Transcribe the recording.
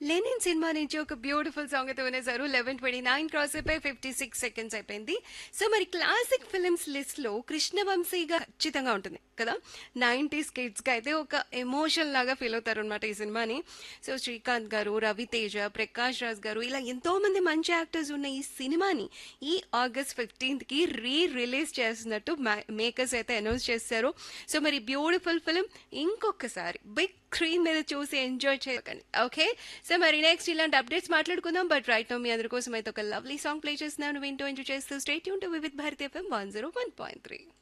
Lenin cinema నుంచి ఒక beautiful song అయితే వినేశారు లెవెన్ ట్వంటీ నైన్ క్రాస్ అయిపోయి ఫిఫ్టీ సిక్స్ సెకండ్స్ అయిపోయింది సో మరి క్లాసిక్ ఫిలిమ్స్ లిస్ట్ లో కృష్ణవంశీగా ఖచ్చితంగా ఉంటుంది కదా నైంటీస్ కిడ్స్ కి అయితే ఒక ఎమోషన్ లాగా ఫీల్ అవుతారు అనమాట ఈ సినిమాని సో శ్రీకాంత్ గారు రవితేజ ప్రకాష్ రాజ్ గారు ఇలా ఎంతో మంది మంచి యాక్టర్స్ ఉన్న ఈ సినిమాని ఈ ఆగస్ట్ ఫిఫ్టీన్త్ కి రీ రిలీజ్ చేస్తున్నట్టు మేకర్స్ అయితే అనౌన్స్ చేశారు సో మరి బ్యూటిఫుల్ ఫిలిం ఇంకొకసారి బిగ్ స్క్రీన్ మీద చూసి ఎంజాయ్ చేయకండి ఓకే సో మరి నెక్స్ట్ ఇలాంటి అప్డేట్స్ మాట్లాడుకుందాం బట్ రైట్ నో మీ అందరి కోసం అయితే ఒక లవ్లీ సాంగ్ ప్లే చేస్తున్నాను వింటూ ఎంజాయ్ చేస్తూ స్టేట్ యూన్ to with Bharatiya FM one zero one point three